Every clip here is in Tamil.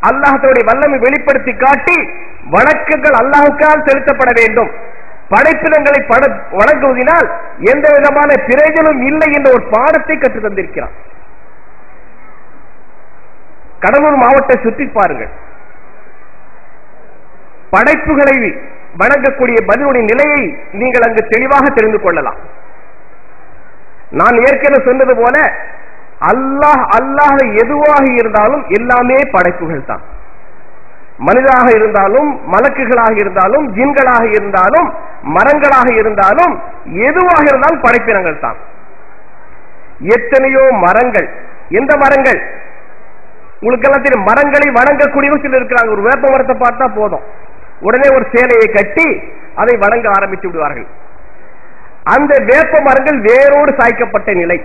அல்லாஹ்வுடைய வல்லமை வெளிப்படுத்தி காட்டி வணக்கங்கள் அல்லாஹுக்கால் செலுத்தப்பட வேண்டும் படைப்பினங்களை பட வணங்குவதனால் எந்த விதமான பிரயோஜனம் இல்லை என்ற ஒரு பாடத்தை கற்றுத் தந்திருக்கிறான் கடலூர் மாவட்டத்தை சுற்றி பாருங்கள் படைப்புகளை வணங்கக்கூடிய பதிலுடைய நிலையை நீங்கள் அங்கு தெளிவாக தெரிந்து கொள்ளலாம் நான் ஏற்கனவே சொன்னது போல அல்லாஹ் அல்லாஹ் எதுவாக இருந்தாலும் எல்லாமே படைப்புகள் தான் மனிதராக இருந்தாலும் மலக்குகளாக இருந்தாலும் ஜின்களாக இருந்தாலும் மரங்களாக இருந்தாலும் எதுவாக இருந்தாலும் படைப்பினங்கள் தான் எத்தனையோ மரங்கள் எந்த மரங்கள் உங்களுக்கு எல்லாம் தெரியும் மரங்களை வணங்கக்கூடியவங்க சிலர் இருக்கிறாங்க ஒரு வேப்ப மரத்தை பார்த்தா போதும் உடனே ஒரு சேலையை கட்டி அதை வணங்க ஆரம்பித்து விடுவார்கள் அந்த வேப்ப மரங்கள் வேரோடு சாய்க்கப்பட்ட நிலை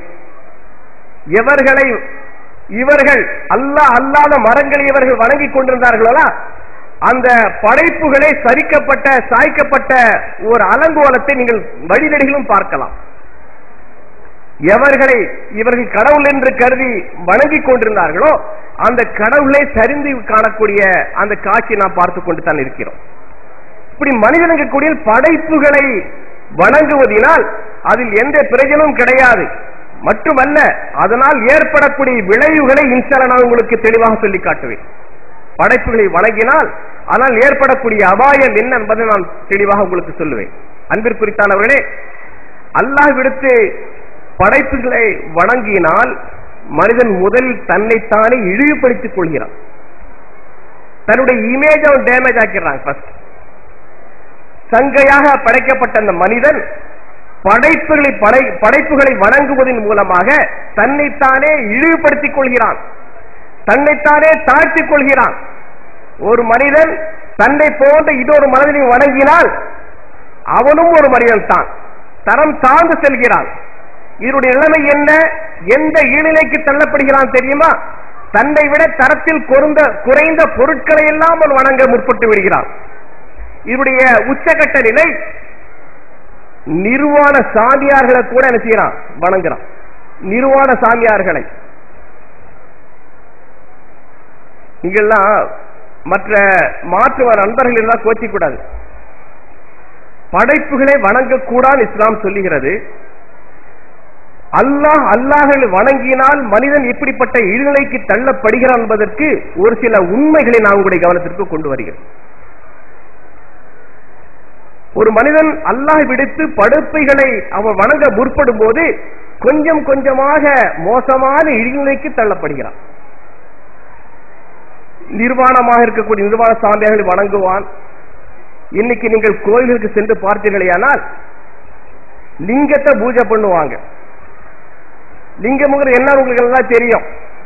எவர்களை இவர்கள் அல்லாஹ் அல்லாத மரங்களை இவர்கள் வணங்கிக் கொண்டிருந்தார்களா அந்த படைப்புகளை சரிக்கப்பட்ட சாய்க்கப்பட்ட ஒரு அலங்கோலத்தை நீங்கள் வழிநடிகளும் பார்க்கலாம் எவர்களை இவர்கள் கடவுள் என்று கருதி வணங்கிக் கொண்டிருந்தார்களோ அந்த கடவுளை சரிந்து காணக்கூடிய அந்த காட்சி நாம் பார்த்து கொண்டு தான் இருக்கிறோம் இப்படி மனிதனுக்கு படைப்புகளை வணங்குவதினால் அதில் எந்த பிரயோஜனமும் கிடையாது மட்டுமல்ல அதனால் ஏற்படக்கூடிய விளைவுகளை இன்சால நான் உங்களுக்கு தெளிவாக சொல்லி காட்டுவேன் படைப்புகளை வணங்கினால் ஆனால் ஏற்படக்கூடிய அபாயம் என்ன என்பதை நான் தெளிவாக உங்களுக்கு சொல்லுவேன் அன்பிற்குறித்தானவர்களே அல்லாஹ் விடுத்து படைப்புகளை வணங்கினால் மனிதன் முதலில் தன்னைத்தானே இழிவுபடுத்திக் கொள்கிறான் தன்னுடைய இமேஜ் அவன் டேமேஜ் ஆக்கிறான் ஃபர்ஸ்ட் சங்கையாக படைக்கப்பட்ட அந்த மனிதன் படைப்புகளை படை படைப்புகளை வணங்குவதன் மூலமாக தன்னைத்தானே இழிவுபடுத்திக் கொள்கிறான் தன்னைத்தானே தாழ்த்திக் கொள்கிறான் ஒரு மனிதன் தன்னை போன்ற இதொரு மனிதனை வணங்கினால் அவனும் ஒரு மனிதன் தான் தரம் தாழ்ந்து செல்கிறான் இதனுடைய நிலைமை என்ன எந்த ஈழ்நிலைக்கு தள்ளப்படுகிறான் தெரியுமா தன்னை விட தரத்தில் குறைந்த குறைந்த பொருட்களை எல்லாம் அவன் வணங்க முற்பட்டு விடுகிறான் இதனுடைய உச்சகட்ட நிலை நிர்வாண சாமியார்களை கூட என்ன செய்யறான் வணங்குறான் நிர்வாண சாமியார்களை நீங்கள்லாம் மற்ற மாற்று நண்பர்கள் இருந்தால் கோச்சிக் கூடாது படைப்புகளை வணங்கக்கூடாது இஸ்லாம் சொல்லுகிறது அல்லாஹ் அல்லாஹை வணங்கினால் மனிதன் இப்படிப்பட்ட இழ்நிலைக்கு தள்ளப்படுகிறான் என்பதற்கு ஒரு சில உண்மைகளை நான் உங்களுடைய கவனத்திற்கு கொண்டு வருகிறேன் ஒரு மனிதன் அல்லாஹ் விடுத்து படுப்பைகளை அவன் வணங்க முற்படும் போது கொஞ்சம் கொஞ்சமாக மோசமான இழிநிலைக்கு தள்ளப்படுகிறான் நிர்வாணமாக இருக்கக்கூடிய நிர்வாண சாமியார்களை வணங்குவான் இன்னைக்கு நீங்கள் கோயில்களுக்கு சென்று பார்த்தீர்களேயானால் லிங்கத்தை பூஜை பண்ணுவாங்க லிங்கம்ங்கிற என்ன உங்களுக்கு எல்லாம் தெரியும்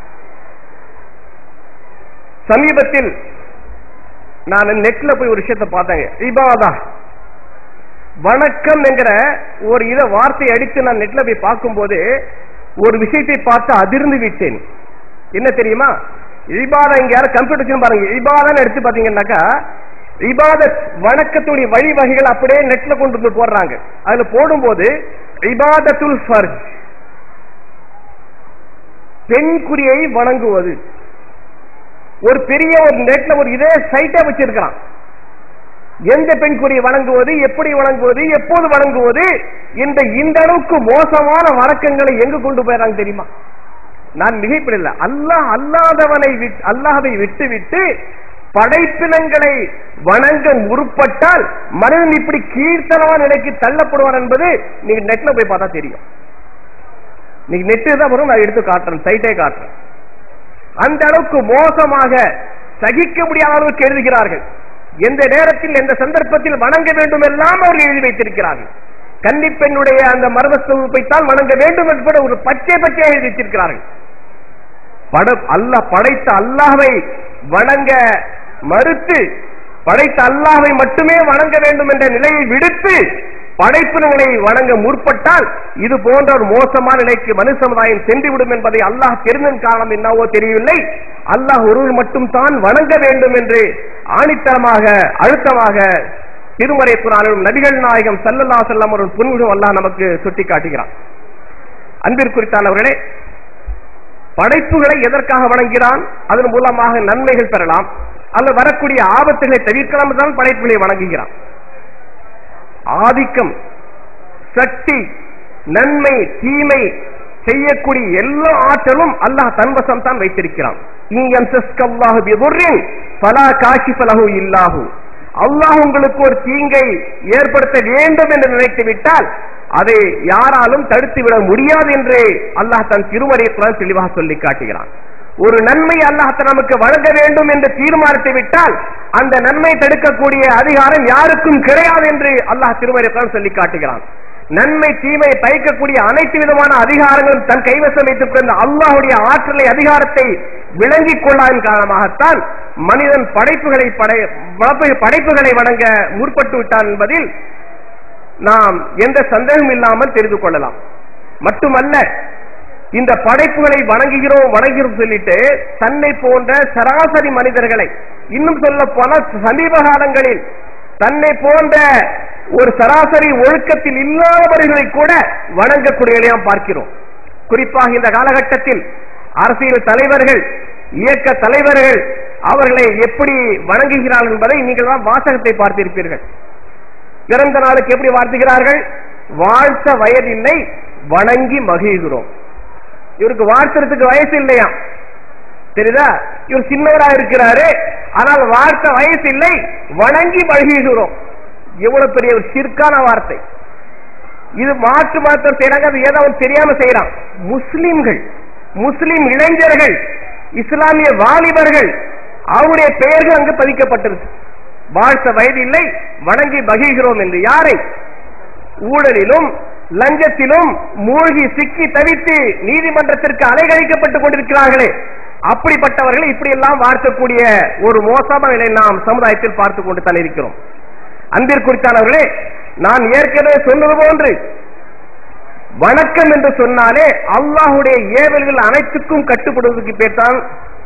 சமீபத்தில் நான் நெட்ல போய் ஒரு விஷயத்தை பார்த்தேங்க இபாதா வணக்கம் என்கிற ஒரு இத வார்த்தை அடித்து நான் நெட்ல போய் பார்க்கும்போது ஒரு விஷயத்தை பார்த்து அதிர்ந்து விட்டேன் என்ன தெரியுமா இபாதா இங்க யாரும் கம்ப்யூட்டர் பாருங்க இபாதான் எடுத்து பாத்தீங்கன்னாக்கா இபாதத் வணக்கத்துடைய வழிவகைகள் அப்படியே நெட்ல கொண்டு வந்து போடுறாங்க அதுல போடும்போது இபாதத்துல் ஃபர்ஜ் பெண் குறியை வணங்குவது ஒரு பெரிய ஒரு நெட்ல ஒரு இதே சைட்டை வச்சிருக்கிறான் எந்த பெண் குறியை வணங்குவது எப்படி வணங்குவது எப்போது வணங்குவது இந்த இந்த அளவுக்கு மோசமான வழக்கங்களை எங்கு கொண்டு போயிறாங்க தெரியுமா நான் மிகைப்படல அல்லாஹ் அல்லாதவனை அல்லாஹை விட்டு விட்டு படைப்பினங்களை வணங்க முற்பட்டால் மனிதன் இப்படி கீழ்த்தனமான நிலைக்கு தள்ளப்படுவான் என்பது நீங்க நெட்ல போய் பார்த்தா தெரியும் நீங்க நெட்டு தான் வரும் நான் எடுத்து காட்டுறேன் சைட்டே காட்டுறேன் அந்த அளவுக்கு மோசமாக சகிக்க முடியாத அளவுக்கு எழுதுகிறார்கள் எந்த நேரத்தில் எந்த சந்தர்ப்பத்தில் வணங்க வேண்டும் எல்லாம் அவர்கள் எழுதி வைத்திருக்கிறார்கள் கன்னிப்பெண்ணுடைய அந்த மர்மஸ்வரூப்பை தான் வணங்க வேண்டும் என்பது ஒரு பச்சை பச்சை எழுதி வைத்திருக்கிறார்கள் பட அல்லாஹ் படைத்த அல்லாஹ்வை வணங்க மறுத்து படைத்த அல்லாஹ்வை மட்டுமே வணங்க வேண்டும் என்ற நிலையை விடுத்து படைப்பினங்களை வணங்க முற்பட்டால் இது போன்ற ஒரு மோசமான நிலைக்கு மனு சமுதாயம் சென்றுவிடும் என்பதை அல்லாஹ் தெரிந்தன் காரணம் என்னவோ தெரியவில்லை அல்லாஹ் ஒருவர் மட்டும் தான் வணங்க வேண்டும் என்று ஆணித்தரமாக அழுத்தமாக திருமறை குரானிலும் நபிகள் நாயகம் சல்லல்லா செல்லம் ஒரு புன்முகம் அல்லாஹ் நமக்கு சுட்டி காட்டுகிறான் அன்பிற்குறித்தானவர்களே படைப்புகளை எதற்காக வணங்கிறான் அதன் மூலமாக நன்மைகள் பெறலாம் அல்லது வரக்கூடிய ஆபத்துகளை தவிர்க்கலாம் தான் படைப்புகளை வணங்குகிறான் ஆதிக்கம் சக்தி நன்மை தீமை செய்யக்கூடிய எல்லா ஆற்றலும் அல்லாஹ் தன்வசம் தான் வைத்திருக்கிறான் இல்லாஹு அல்லாஹ் உங்களுக்கு ஒரு தீங்கை ஏற்படுத்த வேண்டும் என்று நினைத்து விட்டால் அதை யாராலும் தடுத்து விட முடியாது என்று அல்லாஹ் தன் திருமறையத்துடன் தெளிவாக சொல்லி காட்டுகிறான் ஒரு நன்மை அல்லாஹ் நமக்கு வழங்க வேண்டும் என்று தீர்மானித்து விட்டால் அந்த நன்மை தடுக்கக்கூடிய அதிகாரம் யாருக்கும் கிடையாது என்று அல்லாஹ் திருமறையத்துடன் சொல்லி காட்டுகிறான் நன்மை தீமை பயக்கக்கூடிய அனைத்து விதமான அதிகாரங்களும் தன் கைவசம் வைத்துக் கொண்ட அல்லாஹுடைய ஆற்றலை அதிகாரத்தை விளங்கிக் கொள்ளாதன் காரணமாகத்தான் மனிதன் படைப்புகளை படைப்புகளை வணங்க முற்பட்டு விட்டான் என்பதில் நாம் எந்த சந்தேகம் இல்லாமல் தெரிந்து கொள்ளலாம் மட்டுமல்ல இந்த படைப்புகளை வணங்குகிறோம் வணங்குகிறோம் சொல்லிட்டு தன்னை போன்ற சராசரி மனிதர்களை இன்னும் சொல்ல போன சமீப காலங்களில் தன்னை போன்ற ஒரு சராசரி ஒழுக்கத்தில் இல்லாதவர்களை கூட வணங்கக்கூடியவர்களையும் பார்க்கிறோம் குறிப்பாக இந்த காலகட்டத்தில் அரசியல் தலைவர்கள் இயக்க தலைவர்கள் அவர்களை எப்படி வணங்குகிறார்கள் என்பதை நீங்கள் தான் வாசகத்தை பார்த்திருப்பீர்கள் பிறந்த நாளுக்கு எப்படி வாழ்த்துகிறார்கள் வாழ்த்த வயதில்லை வணங்கி மகிழ்கிறோம் இவருக்கு வாழ்த்துறதுக்கு வயசு இல்லையா தெரியுதா இவர் சின்னவரா இருக்கிறாரு ஆனால் வாழ்த்த வயசு இல்லை வணங்கி மகிழ்கிறோம் எவ்வளவு பெரிய ஒரு சிற்கான வார்த்தை இது மாற்று மாற்றம் செய்யறாங்க அது ஏதோ தெரியாம செய்யறான் முஸ்லிம்கள் முஸ்லிம் இளைஞர்கள் இஸ்லாமிய வாலிபர்கள் அவருடைய பெயர்கள் அங்கு பதிக்கப்பட்டிருக்கு வாழ்த்த வயது இல்லை வணங்கி மகிழ்கிறோம் என்று யாரை ஊழலிலும் லஞ்சத்திலும் மூழ்கி சிக்கி தவித்து நீதிமன்றத்திற்கு அலைகழிக்கப்பட்டுக் கொண்டிருக்கிறார்களே அப்படிப்பட்டவர்கள் இப்படி எல்லாம் வாழ்த்தக்கூடிய ஒரு மோசமான நிலை நாம் சமுதாயத்தில் பார்த்துக் கொண்டு தான் இருக்கிறோம் அன்பிற்குறித்தானவர்களே நான் ஏற்கனவே சொன்னது போன்று வணக்கம் என்று சொன்னாலே அல்லாஹுடைய ஏவல்கள் அனைத்துக்கும் கட்டுப்படுவதற்கு பேர் தான்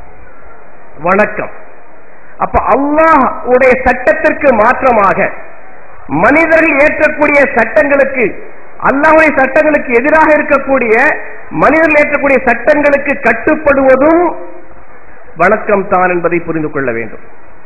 வணக்கம் அப்ப அல்லாஹ் உடைய சட்டத்திற்கு மாற்றமாக மனிதர்கள் ஏற்றக்கூடிய சட்டங்களுக்கு அல்லாஹுடைய சட்டங்களுக்கு எதிராக இருக்கக்கூடிய மனிதர்கள் ஏற்றக்கூடிய சட்டங்களுக்கு கட்டுப்படுவதும் வணக்கம் தான் என்பதை புரிந்து கொள்ள வேண்டும்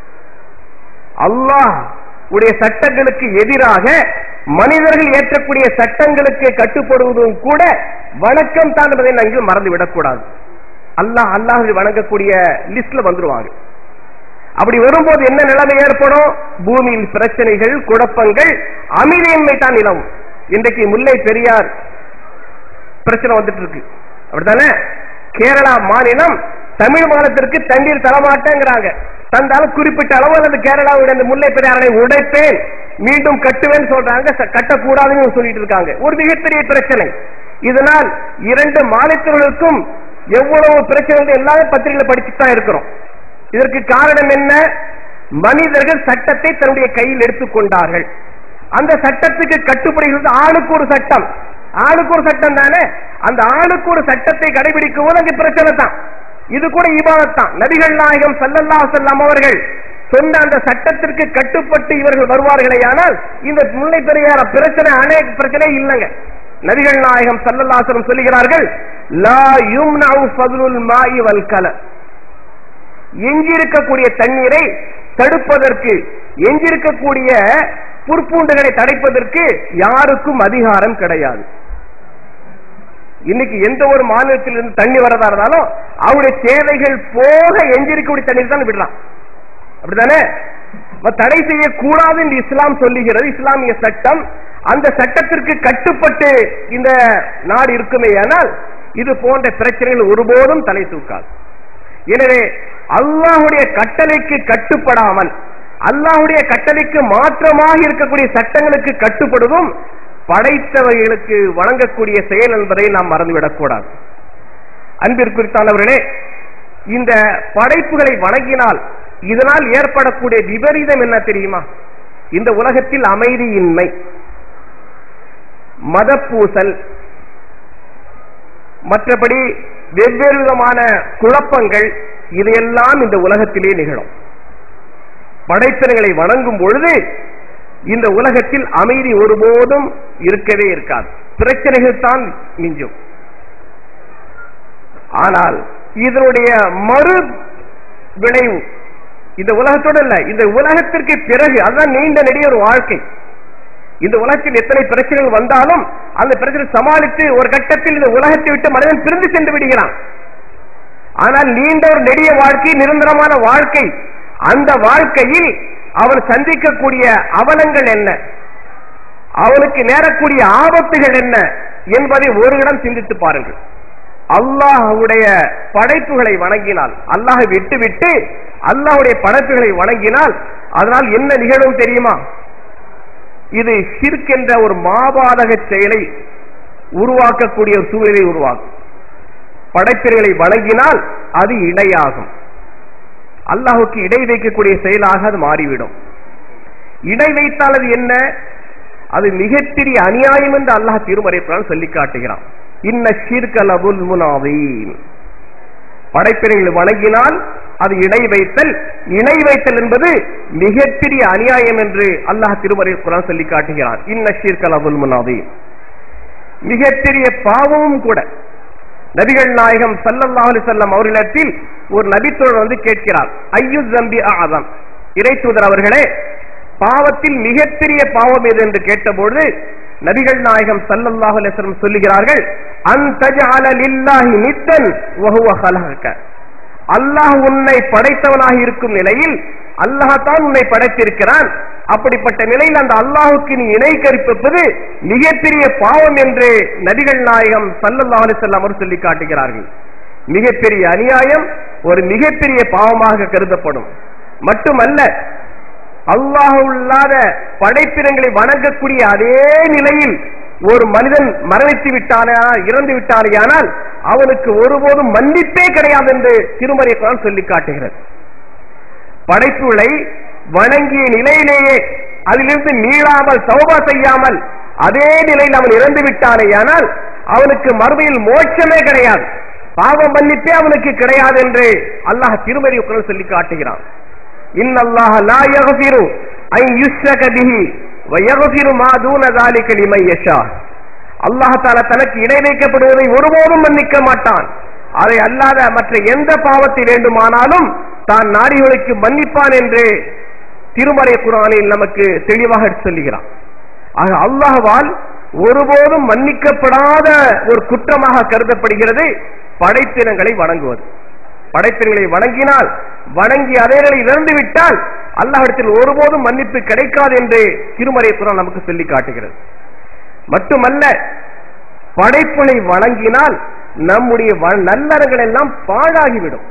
அல்லாஹ் உடைய சட்டங்களுக்கு எதிராக மனிதர்கள் ஏற்றக்கூடிய சட்டங்களுக்கு கட்டுப்படுவதும் கூட வணக்கம் தான் என்பதை நாங்கள் மறந்து விடக்கூடாது அல்லாஹ் அல்லாஹ் வணங்கக்கூடிய லிஸ்ட்ல வந்துருவாங்க அப்படி வரும்போது என்ன நிலைமை ஏற்படும் பூமியில் பிரச்சனைகள் குழப்பங்கள் அமைதியின்மை தான் நிலவும் இன்றைக்கு முல்லை பெரியார் பிரச்சனை வந்துட்டு இருக்கு அப்படித்தானே கேரளா மாநிலம் தமிழ் மாநிலத்திற்கு தண்ணீர் தரமாட்டேங்கிறாங்க தந்தாலும் குறிப்பிட்ட அளவு அந்த கேரளாவுடைய அந்த முல்லை பெரியாரை உடைப்பேன் மீண்டும் கட்டுவேன் சொல்றாங்க கட்டக்கூடாதுன்னு சொல்லிட்டு இருக்காங்க ஒரு மிகப்பெரிய பிரச்சனை இதனால் இரண்டு மாநிலத்தினருக்கும் எவ்வளவு பிரச்சனை எல்லாமே பத்திரிகைகளை படிச்சுட்டு தான் இருக்கிறோம் இதற்கு காரணம் என்ன மனிதர்கள் சட்டத்தை தன்னுடைய கையில் எடுத்துக்கொண்டார்கள் அந்த சட்டத்துக்கு கட்டுப்படுகிறது ஆளுக்கு ஒரு சட்டம் ஆளுக்கு ஒரு சட்டம் தானே அந்த ஆளுக்கு ஒரு சட்டத்தை கடைபிடிக்கும் போது அங்கே பிரச்சனை தான் இது கூட இபாதத்தான் நபிகள் நாயகம் சல்லல்லா செல்லம் அவர்கள் சொன்ன அந்த சட்டத்திற்கு கட்டுப்பட்டு இவர்கள் வருவார்களே ஆனால் இந்த முல்லை பெரியார பிரச்சனை அநேக பிரச்சனை இல்லைங்க நபிகள் நாயகம் சல்லல்லாசலம் சொல்லுகிறார்கள் லா யும்னவு ஃபதுலுல் மாஇ வல் கல எஞ்சிருக்கக்கூடிய தண்ணீரை தடுப்பதற்கு எஞ்சிருக்கக்கூடிய புற்பூண்டுகளை தடைப்பதற்கு யாருக்கும் அதிகாரம் கிடையாது இன்னைக்கு எந்த ஒரு மாநிலத்தில் இருந்து தண்ணி வரதா இருந்தாலும் அவருடைய தேவைகள் போக எஞ்சிருக்கக்கூடிய தண்ணீர் தான் விடுறான் அப்படித்தானே தடை செய்யக்கூடாது என்று இஸ்லாம் சொல்லுகிறது இஸ்லாமிய சட்டம் அந்த சட்டத்திற்கு கட்டுப்பட்டு இந்த நாடு இருக்குமே ஆனால் இது போன்ற பிரச்சனைகள் ஒருபோதும் தலை தூக்காது எனவே அல்லாஹுடைய கட்டளைக்கு கட்டுப்படாமல் அல்லாஹுடைய கட்டளைக்கு மாற்றமாக இருக்கக்கூடிய சட்டங்களுக்கு கட்டுப்படுவதும் படைத்தவர்களுக்கு வழங்கக்கூடிய செயல் என்பதை நாம் மறந்துவிடக்கூடாது அன்பிற்குறித்தானவர்களே இந்த படைப்புகளை வணங்கினால் இதனால் ஏற்படக்கூடிய விபரீதம் என்ன தெரியுமா இந்த உலகத்தில் அமைதியின்மை மதப்பூசல் மற்றபடி வெவ்வேறு விதமான குழப்பங்கள் இதையெல்லாம் இந்த உலகத்திலே நிகழும் படைப்பினங்களை வணங்கும் பொழுது இந்த உலகத்தில் அமைதி ஒருபோதும் இருக்கவே இருக்காது பிரச்சனைகள் தான் மிஞ்சும் ஆனால் இதனுடைய மறு விளைவு இந்த உலகத்தோடு இல்ல இந்த உலகத்திற்கு பிறகு அதுதான் நீண்ட நெடிய ஒரு வாழ்க்கை இந்த உலகத்தில் எத்தனை பிரச்சனைகள் வந்தாலும் அந்த பிரச்சனை சமாளித்து ஒரு கட்டத்தில் இந்த உலகத்தை விட்டு மனிதன் பிரிந்து சென்று விடுகிறான் ஆனால் நீண்ட ஒரு நெடிய வாழ்க்கை நிரந்தரமான வாழ்க்கை அந்த வாழ்க்கையில் அவன் சந்திக்கக்கூடிய அவலங்கள் என்ன அவனுக்கு நேரக்கூடிய ஆபத்துகள் என்ன என்பதை ஒரு இடம் சிந்தித்து பாருங்கள் அல்லாஹுடைய படைப்புகளை வணங்கினால் அல்லாஹை விட்டு விட்டு அல்லாஹுடைய படைப்புகளை வணங்கினால் அதனால் என்ன நிகழும் தெரியுமா இது ஷிர்க் என்ற ஒரு மாபாதக செயலை உருவாக்கக்கூடிய ஒரு சூழலை உருவாக்கும் படைப்பினைகளை வணங்கினால் அது இடையாகும் அல்லாஹுக்கு இடை வைக்கக்கூடிய செயலாக அது மாறிவிடும் இடை வைத்தால் அது என்ன அது மிகப்பெரிய அநியாயம் என்று அல்லாஹ் திருமறைப்பால் சொல்லி காட்டுகிறான் இன்ன ஷீர்கலபுல் முனாதீன் படைப்பினைகளை வணங்கினால் அது இணை வைத்தல் இணை வைத்தல் என்பது மிகப்பெரிய அநியாயம் என்று அல்லாஹ் திருமறை குரான் சொல்லி காட்டுகிறான் இன்ன ஷீர்கலபுல் முனாதீன் மிகப்பெரிய பாவமும் கூட நபிகள் நாயகம் சல்லல்லாஹு அலைஹி வஸல்லம் அவர்களிடத்தில் ஒரு நபித்தோழர் வந்து கேட்கிறார் ஐயு ஜம்பி ஆதம் இறை தூதர் அவர்களே பாவத்தில் மிகப்பெரிய பாவம் எது என்று கேட்டபொழுது நபிகள் நாயகம் சல்லல்லாஹு அலைஹி வஸல்லம் சொல்லுகிறார்கள் அன்தஜஅல லில்லாஹி நித்தன் வஹுவ ஹலகக அல்லாஹ் உன்னை படைத்தவனாக இருக்கும் நிலையில் அல்லாஹ் தான் உன்னை படைத்திருக்கிறான் அப்படிப்பட்ட நிலையில் அந்த அல்லாஹுக்கு நீ இணை கற்பிப்பது மிகப்பெரிய பாவம் என்று நபிகள் நாயகம் சல்லல்லாஹு அலைஹி வஸல்லம் அவர் சொல்லி காட்டுகிறார்கள் மிகப்பெரிய அநியாயம் ஒரு மிகப்பெரிய பாவமாக கருதப்படும் மட்டுமல்ல அல்லாஹ் இல்லாத படைப்பினங்களை வணங்கக்கூடிய அதே நிலையில் ஒரு மனிதன் மரணித்து விட்டானா இறந்து விட்டானேயானால் அவனுக்கு ஒருபோதும் மன்னிப்பே கிடையாது என்று திருமறை குரான் சொல்லி காட்டுகிறது படைப்புகளை வணங்கிய நிலையிலேயே அதிலிருந்து மீளாமல் சௌபா செய்யாமல் அதே நிலையில் அவன் இறந்து விட்டானேயானால் அவனுக்கு மறுமையில் மோட்சமே கிடையாது பாவம் மன்னிப்பே அவனுக்கு கிடையாது என்று அல்லாஹ் திருமறை குரல் சொல்லி காட்டுகிறான் இன்னல்லாஹ லா யக்ஃபிரு அன் யுஷ்ரக பிஹி வ யக்ஃபிரு மா தூன ذلك லிமன் யஷா அல்லாஹ் தஆலா தனக்கு இணை வைக்கப்படுவதை ஒருபோதும் மன்னிக்க மாட்டான் அதை அல்லாத மற்ற எந்த பாவத்தை வேண்டுமானாலும் தான் நாடிகளுக்கு மன்னிப்பான் என்று திருமறை குரானில் நமக்கு தெளிவாக சொல்லுகிறான் ஆக அல்லாஹ்வால் ஒருபோதும் மன்னிக்கப்படாத ஒரு குற்றமாக கருதப்படுகிறது படைப்பினங்களை வணங்குவது படைப்பினங்களை வணங்கினால் வணங்கி அதே நிலை இறந்து விட்டால் அல்லாஹிடத்தில் ஒருபோதும் மன்னிப்பு கிடைக்காது என்று திருமறை குரான் நமக்கு சொல்லி காட்டுகிறது மட்டுமல்ல படைப்புகளை வணங்கினால் நம்முடைய வ- நல்லறங்கள் எல்லாம் பாழாகிவிடும்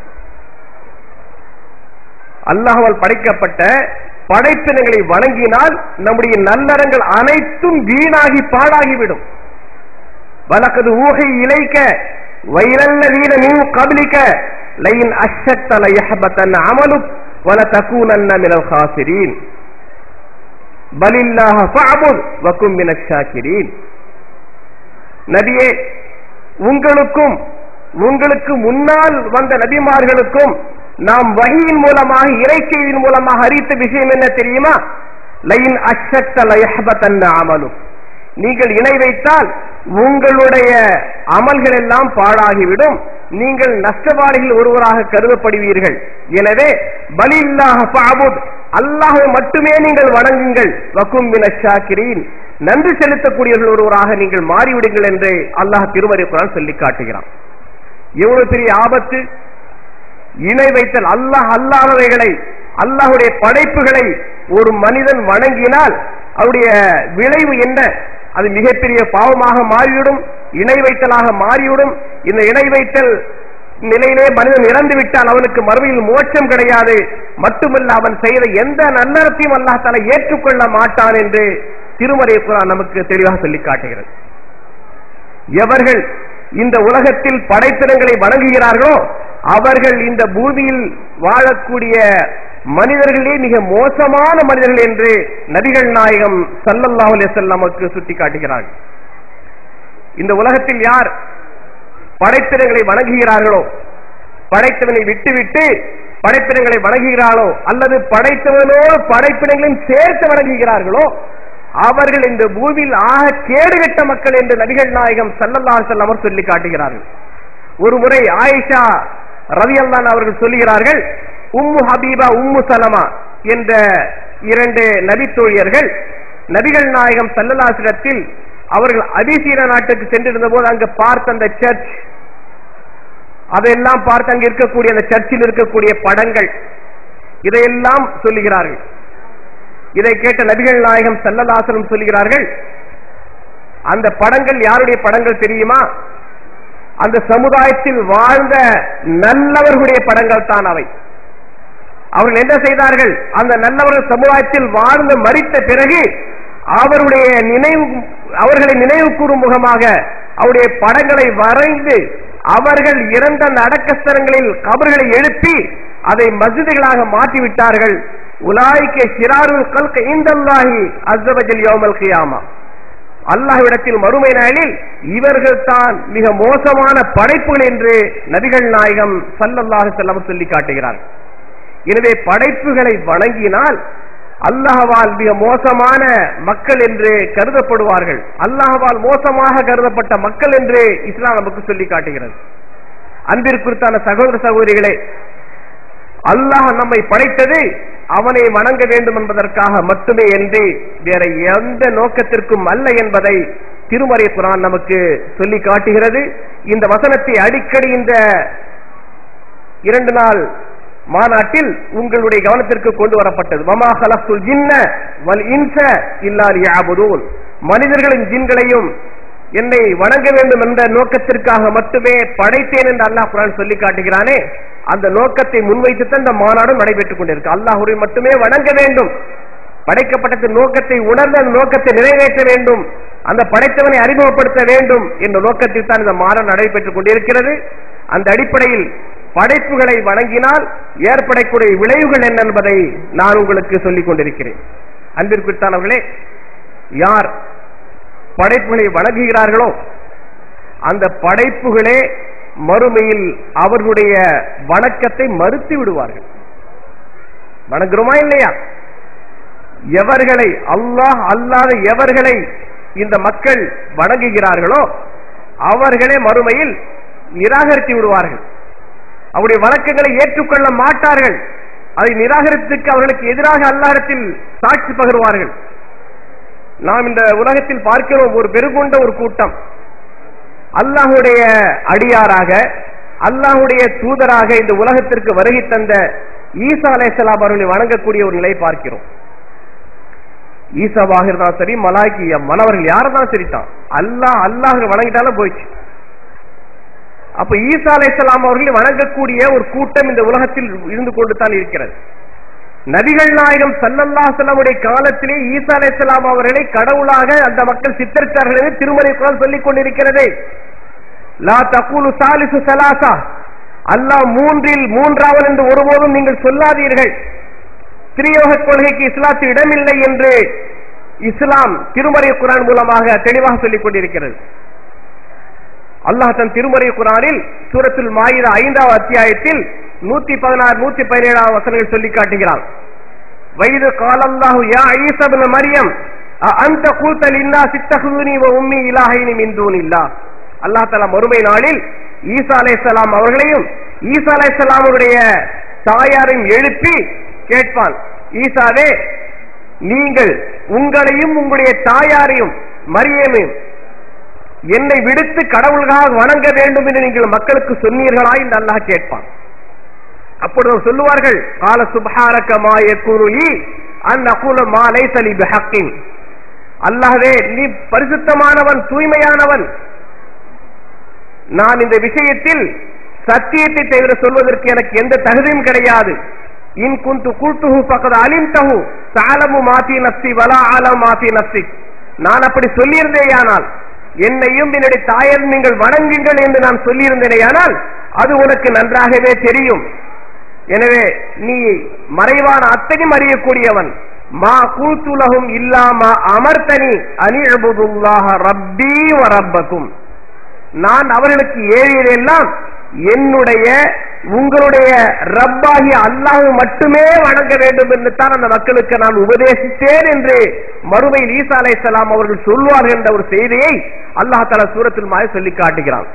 அல்லாஹ்வால் படைக்கப்பட்ட படைப்பினங்களை வணங்கினால் நம்முடைய நல்லறங்கள் அனைத்தும் வீணாகி பாழாகிவிடும் வலக்கது ஊகை இலைக்க வைரல்லதீன நீ கபலிக்க லைன் அஷத்தல யஹபத்தன் அமலு வல தக்கூனன்ன மினல் ஹாசிரீன் பலில்லாஹ ஃபஅபுத் வகும் மினஷ் ஷாக்கிரீன் நபியே உங்களுக்கும் உங்களுக்கு முன்னால் வந்த நபிமார்களுக்கும் நாம் வகையின் மூலமாக இறைச்செய்தியின் மூலமாக அறிவித்த விஷயம் என்ன தெரியுமா லைன் அஷக்த லயஹபத்தன்ன அமலும் நீங்கள் இணை வைத்தால் உங்களுடைய அமல்கள் எல்லாம் பாழாகிவிடும் நீங்கள் நஷ்டவாளிகள் ஒருவராக கருதப்படுவீர்கள் எனவே பலில்லாஹ ஃபஅபுத் அல்லாஹை மட்டுமே நீங்கள் வணங்குங்கள் வக்கும் ஷாக்கிரீன் நன்றி செலுத்தக்கூடியவர்கள் ஒருவராக நீங்கள் மாறிவிடுங்கள் என்று அல்லாஹ் திருமறை குரான் சொல்லி காட்டுகிறான் எவ்வளவு பெரிய ஆபத்து இணை வைத்தல் அல்லாஹ் அல்லாதவைகளை அல்லாஹுடைய படைப்புகளை ஒரு மனிதன் வணங்கினால் அவருடைய விளைவு என்ன அது மிகப்பெரிய பாவமாக மாறிவிடும் இணை வைத்தலாக மாறிவிடும் இந்த இணை வைத்தல் நிலையிலே மனிதன் இறந்து விட்டால் அவனுக்கு மறுமையில் மோட்சம் கிடையாது மட்டுமல்ல அவன் செய்த எந்த நன்னரத்தையும் அல்லாஹ் தலை ஏற்றுக்கொள்ள மாட்டான் என்று திருமறை குரான் நமக்கு தெளிவாக சொல்லி காட்டுகிறது எவர்கள் இந்த உலகத்தில் படைப்பினங்களை வணங்குகிறார்களோ அவர்கள் இந்த பூமியில் வாழக்கூடிய மனிதர்களே மிக மோசமான மனிதர்கள் என்று நபிகள் நாயகம் சல்லல்லாஹு அலைஹி வஸல்லம் நமக்கு சுட்டி காட்டுகிறார்கள் இந்த உலகத்தில் யார் படைப்பினங்களை வணங்குகிறார்களோ படைத்தவனை விட்டுவிட்டு படைப்பினங்களை வணங்குகிறார்களோ அல்லது படைத்தவனோடு படைப்பினங்களையும் சேர்த்து வணங்குகிறார்களோ அவர்கள் இந்த பூமியில் ஆக கேடுகட்ட மக்கள் என்று நபிகள் நாயகம் சல்லல்லாஹு அலைஹி வஸல்லம் அவர் சொல்லி காட்டுகிறார்கள் ஒரு முறை ஆயிஷா ரவியல்லான் அவர்கள் சொல்லுகிறார்கள் உம்மு ஹபீபா உம்மு சலமா என்ற இரண்டு நபித்தோழியர்கள் நபிகள் நாயகம் சல்லலாசிடத்தில் அவர்கள் அபிசீன நாட்டுக்கு சென்றிருந்த போது அங்கு பார்த்த அந்த சர்ச் அதையெல்லாம் பார்த்து அங்கு இருக்கக்கூடிய அந்த சர்ச்சில் இருக்கக்கூடிய படங்கள் இதையெல்லாம் சொல்லுகிறார்கள் இதை கேட்ட நபிகள் நாயகம் சல்லலாசனம் சொல்லுகிறார்கள் அந்த படங்கள் யாருடைய படங்கள் தெரியுமா அந்த சமுதாயத்தில் வாழ்ந்த நல்லவர்களுடைய படங்கள் தான் அவை அவர்கள் என்ன செய்தார்கள் அந்த நல்லவர்கள் சமுதாயத்தில் வாழ்ந்து மறித்த பிறகு அவருடைய நினைவு அவர்களை நினைவு கூறும் முகமாக அவருடைய படங்களை வரைந்து அவர்கள் இறந்த அந்த அடக்கஸ்தலங்களில் கபர்களை எழுப்பி அதை மசிதிகளாக மாற்றிவிட்டார்கள் உலாய்க்கு சிறாருல் கல்க இந்தல்லாஹி அஸ்ஸவஜல் யௌமல் கியாமா அல்லாஹ்விடத்தில் மறுமை நாளில் இவர்கள் தான் மிக மோசமான படைப்புகள் என்று நபிகள் நாயகம் சல்லல்லாஹு செல்லம் சொல்லி காட்டுகிறார் எனவே படைப்புகளை வணங்கினால் அல்லாஹ்வால் மிக மோசமான மக்கள் என்று கருதப்படுவார்கள் அல்லாஹ்வால் மோசமாக கருதப்பட்ட மக்கள் என்று இஸ்லாம் நமக்கு சொல்லி காட்டுகிறது அன்பிற்குத்தான சகோதர சகோதரிகளே அல்லாஹ் நம்மை படைத்தது அவனை வணங்க வேண்டும் என்பதற்காக மட்டுமே என்று வேற எந்த நோக்கத்திற்கும் அல்ல என்பதை திருமறை குரான் நமக்கு சொல்லி காட்டுகிறது இந்த வசனத்தை அடிக்கடி இந்த இரண்டு நாள் மாநாட்டில் உங்களுடைய கவனத்திற்கு கொண்டு வரப்பட்டது மமா ஹலசுல் ஜின்ன வல் இன்ச இல்லால் யாபுதூன் மனிதர்களின் ஜின்களையும் என்னை வணங்க வேண்டும் என்ற நோக்கத்திற்காக மட்டுமே படைத்தேன் என்று அல்லாஹ் குரான் சொல்லி காட்டுகிறானே அந்த நோக்கத்தை முன்வைத்து இந்த மாநாடும் நடைபெற்றுக் கொண்டிருக்கு அல்லாஹுரை மட்டுமே வணங்க வேண்டும் படைக்கப்பட்ட நோக்கத்தை உணர்ந்த அந்த நோக்கத்தை நிறைவேற்ற வேண்டும் அந்த படைத்தவனை அறிமுகப்படுத்த வேண்டும் என்ற நோக்கத்தில் தான் இந்த மாநாடு நடைபெற்றுக் கொண்டிருக்கிறது அந்த அடிப்படையில் படைப்புகளை வணங்கினால் ஏற்படக்கூடிய விளைவுகள் என்ன என்பதை நான் உங்களுக்கு சொல்லிக் கொண்டிருக்கிறேன் அன்பிற்குத்தானவர்களே யார் படைப்புகளை வணங்குகிறார்களோ அந்த படைப்புகளே மறுமையில் அவர்களுடைய வணக்கத்தை மறுத்து விடுவார்கள் வணங்குறோமா இல்லையா எவர்களை அல்லாஹ் அல்லாத எவர்களை இந்த மக்கள் வணங்குகிறார்களோ அவர்களே மறுமையில் நிராகரித்து விடுவார்கள் அவருடைய வழக்கங்களை ஏற்றுக்கொள்ள மாட்டார்கள் அதை நிராகரித்துக்கு அவர்களுக்கு எதிராக அல்லாஹத்தில் சாட்சி பகருவார்கள் நாம் இந்த உலகத்தில் பார்க்கிறோம் ஒரு பெருகொண்ட ஒரு கூட்டம் அல்லாஹுடைய அடியாராக அல்லாஹுடைய தூதராக இந்த உலகத்திற்கு வருகை தந்த ஈசா அலைசலாம் அவர்களை வணங்கக்கூடிய ஒரு நிலை பார்க்கிறோம் ஈசாவாக இருந்தாலும் சரி மலாய்க்கு மனவர்கள் யாரதான் சரிதான் அல்லாஹ் அல்லாஹ் வணங்கிட்டாலும் போயிடுச்சு அப்ப ஈசா அலைசலாம் அவர்களை வணங்கக்கூடிய ஒரு கூட்டம் இந்த உலகத்தில் இருந்து கொண்டு தான் இருக்கிறது நபிகள் நாயகம் சல்லல்லா செல்லமுடைய காலத்திலே ஈசா அலைசலாம் அவர்களை கடவுளாக அந்த மக்கள் சித்தரித்தார்கள் என்று திருமறை குரான் சொல்லிக் கொண்டிருக்கிறது லா தகுலு சாலிசு சலாசா அல்லாஹ் மூன்றில் மூன்றாவது என்று ஒருபோதும் நீங்கள் சொல்லாதீர்கள் திரியோக கொள்கைக்கு இஸ்லாத்தில் இடமில்லை என்று இஸ்லாம் திருமறை குரான் மூலமாக தெளிவாக சொல்லிக் கொண்டிருக்கிறது அல்லாஹ் தன் திருமறை குரானில் சூரத்தில் மாயிர ஐந்தாவது அத்தியாயத்தில் நூத்தி பதினாறு நூத்தி பதினேழாவது வசனங்கள் சொல்லி காட்டுகிறான் வயது காலல்லாஹு யா ஈசபின் மரியம் அந்த கூத்தல் இல்லா சித்தகுனி உம்மி இலாஹினி மிந்தூன் இல்லா அல்லாஹ் தலா மறுமை நாளில் ஈசா அலைசலாம் அவர்களையும் ஈசா அலைசலாம் அவருடைய தாயாரையும் எழுப்பி கேட்பான் ஈசாவே நீங்கள் உங்களையும் உங்களுடைய தாயாரையும் மரியமையும் என்னை விடுத்து கடவுள்காக வணங்க வேண்டும் என்று நீங்கள் மக்களுக்கு சொன்னீர்களா என்று அல்லாஹ் கேட்பான் அப்பொழுது சொல்லுவார்கள் கால சுபஹாரக மாய குருளி அன் அகுல மாலை சலி பிஹக்கின் அல்லாஹ்வே நீ பரிசுத்தமானவன் தூய்மையானவன் நான் இந்த விஷயத்தில் சத்தியத்தை தவிர சொல்வதற்கு எனக்கு எந்த தகுதியும் கிடையாது இன் குந்து கூட்டுஹு பக்கத அலிம்தஹு சாலமு மாத்தி நப்சி வலா ஆலம் மாத்தி நப்சி நான் அப்படி சொல்லியிருந்தேயானால் என்னையும் என்னுடைய தாயர் நீங்கள் வணங்குங்கள் என்று நான் சொல்லியிருந்தேனேயானால் அது உனக்கு நன்றாகவே தெரியும் எனவே நீ மறைவான அத்தனையும் அறியக்கூடியவன் மா கூத்துலகும் இல்லாம அமர்த்தனி அனிழபுதுல்லாஹ ரப்பி வரப்பக்கும் நான் அவர்களுக்கு ஏறியதெல்லாம் என்னுடைய உங்களுடைய ரப்பாகிய அல்லாஹ் மட்டுமே வணங்க வேண்டும் என்று தான் அந்த மக்களுக்கு நான் உபதேசித்தேன் என்று மறுமையில் ஈசா அலை அவர்கள் சொல்வார்கள் என்ற ஒரு செய்தியை அல்லாஹ் தலா சூரத்தில் மாதிரி சொல்லி காட்டுகிறான்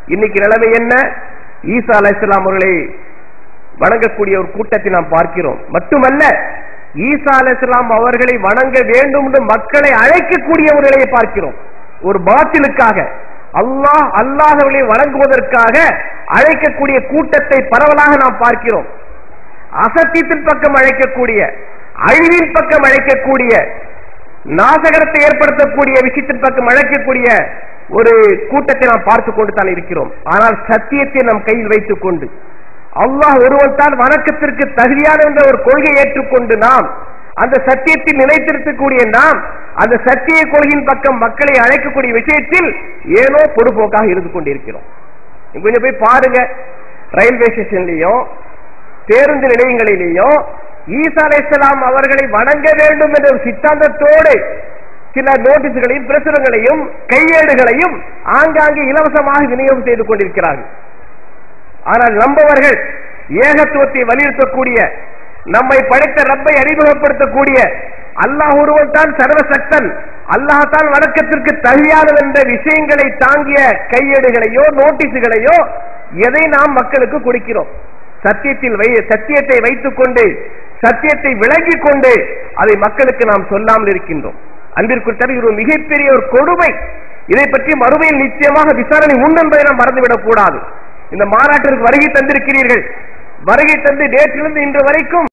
இன்னைக்கு நிலைமை என்ன ஈசா அலைஹிஸ்ஸலாம் அவர்களை வணங்கக்கூடிய ஒரு கூட்டத்தை நாம் பார்க்கிறோம் மட்டுமல்ல ஈசா அலைஹிஸ்ஸலாம் அவர்களை வணங்க வேண்டும் என்று மக்களை அழைக்கக்கூடிய ஒரு நிலையை பார்க்கிறோம் ஒரு பாத்திலுக்காக அல்லாஹ் அல்லாஹ்வை வணங்குவதற்காக அழைக்கக்கூடிய கூட்டத்தை பரவலாக நாம் பார்க்கிறோம் அசத்தியத்தின் பக்கம் அழைக்கக்கூடிய அழிவின் பக்கம் அழைக்கக்கூடிய நாசகரத்தை ஏற்படுத்தக்கூடிய விஷயத்தின் பக்கம் அழைக்கக்கூடிய ஒரு கூட்டத்தை நாம் பார்த்து கொண்டு தான் இருக்கிறோம் ஆனால் சத்தியத்தை நம் கையில் வைத்துக் கொண்டு அல்லாஹ் ஒருவன் தான் வணக்கத்திற்கு தகுதியான என்ற ஒரு கொள்கையை ஏற்றுக்கொண்டு நாம் அந்த சத்தியத்தை நிலைத்திருக்கக்கூடிய நாம் அந்த சத்திய கொள்கையின் பக்கம் மக்களை அழைக்கக்கூடிய விஷயத்தில் ஏனோ பொறுப்போக்காக இருந்து கொண்டிருக்கிறோம் நீங்க கொஞ்சம் போய் பாருங்க ரயில்வே ஸ்டேஷன்லயும் பேருந்து நிலையங்களிலேயும் ஈசா அலைஹிஸ்ஸலாம் அவர்களை வணங்க வேண்டும் என்ற ஒரு சித்தாந்தத்தோடு சில நோட்டீஸ்களையும் பிரசுரங்களையும் கையேடுகளையும் ஆங்காங்கே இலவசமாக விநியோகம் செய்து கொண்டிருக்கிறார்கள் ஆனால் நம்பவர்கள் ஏகத்துவத்தை வலியுறுத்தக்கூடிய நம்மை படைத்த ரப்பை அறிமுகப்படுத்தக்கூடிய அல்லாஹ் ஒருவன் தான் சர்வசக்தன் அல்லாஹ் தான் வணக்கத்திற்கு தகுதியானது என்ற விஷயங்களை தாங்கிய கையேடுகளையோ நோட்டீஸுகளையோ எதை நாம் மக்களுக்கு கொடுக்கிறோம் சத்தியத்தில் வை சத்தியத்தை வைத்துக் கொண்டு சத்தியத்தை விளங்கிக் கொண்டு அதை மக்களுக்கு நாம் சொல்லாமல் இருக்கின்றோம் அன்பிற்குள் தருகிற ஒரு மிகப்பெரிய ஒரு கொடுமை இதை பற்றி மறுமையில் நிச்சயமாக விசாரணை உண்டு என்பதை நாம் மறந்துவிடக் கூடாது இந்த மாநாட்டிற்கு வருகை தந்திருக்கிறீர்கள் வருகை தந்து நேற்றிலிருந்து இன்று வரைக்கும்